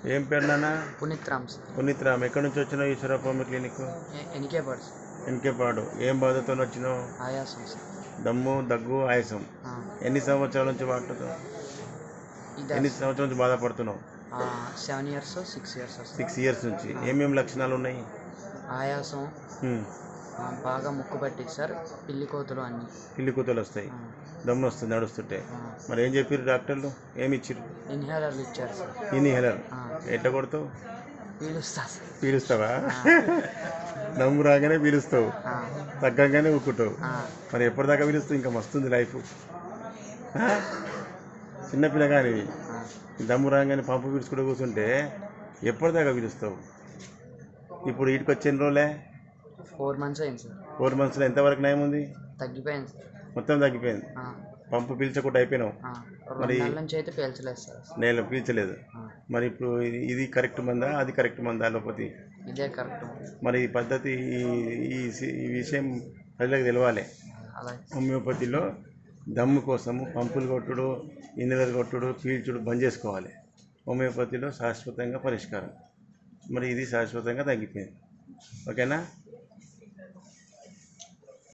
ఏం పేరు నాన్న పునీత్ రామ్స్ పునీత్ రామ్ ఎక్కడి నుంచి వచ్చినావు ఈశ్వరప్ప క్లినిక్ ఎనికే బర్డ్స్ ఎన్కేపాడు ఏం బాధతో వచ్చినావు ఆయాసం సార్ దమ్ము దగ్గు ఆయాసం ఆ, ఎన్ని సంవత్సరాల నుంచి వాడుతున్నావు ఇది ఎన్ని సంవత్సరాల నుంచి బాధపడుతున్నావు సెవెన్ ఇయర్స్ సిక్స్ ఇయర్స్ వస్తుంది సిక్స్ ఇయర్స్ నుంచి ఏమేమి లక్షణాలు ఉన్నాయి ఆయాసం హ్మ్. ఆ, బాగా ముక్కు పట్టి సార్ పిల్లి కోతులు అన్నీ పిల్లి కూతలు వస్తాయి ఆ, దమ్ము వస్తుంది నడుస్తుంటే ఆ. మరి ఏం చెప్పారు డాక్టర్లు ఏమి ఇచ్చిర్రు ఇన్హేలర్లు ఇచ్చారు సార్ ఇన్హేలర్ ఆ, ఎట్ట కొడతావు పీలుస్తా సార్ పీలుస్తావా దమ్ము రాగానే పీలుస్తావు ఆ, తగ్గగానే ఊక్కుంటావు ఆ, మరి ఎప్పటిదాకా పిలుస్తావు ఇంకా మస్తుంది లైఫ్ చిన్నపిల్ల కానీ ఆ. దమ్ము రాగానే పంపు పిలుచుకుంటూ కూర్చుంటే ఎప్పటిదాకా పిలుస్తావు ఇప్పుడు వీటికి వచ్చిన రోజులే ఫోర్ మంత్స్ అయింది సార్ ఫోర్ మంత్స్లో ఎంతవరకు నయం ఉంది తగ్గిపోయింది సార్ మొత్తం తగ్గిపోయింది ఆ, పంపు పీల్చకుండా అయిపోయినావు ఆ, మరి- రెండు నెలల నుంచి అయితే పేల్చలేదు సార్ నేను పీల్చలేదు ఆ, మరి ఇప్పుడు ఇది- ఇది కరెక్ట్ మందా అది కరెక్ట్ మందా అలోపతి ఇదే కరెక్ట్ మరి ఈ పద్ధతి ఈ- ఈ ఈ విషయం ప్రజలకు తెలవాలి అలాగే హోమియోపతిలో దమ్ము కోసము పంపులు కొట్టుడు ఇన్నెలర్ కొట్టుడు పీల్చుడు బంద్ చేసుకోవాలి హోమియోపతిలో శాశ్వతంగా పరిష్కారం మరి ఇది శాశ్వతంగా తగ్గిపోయింది ఓకేనా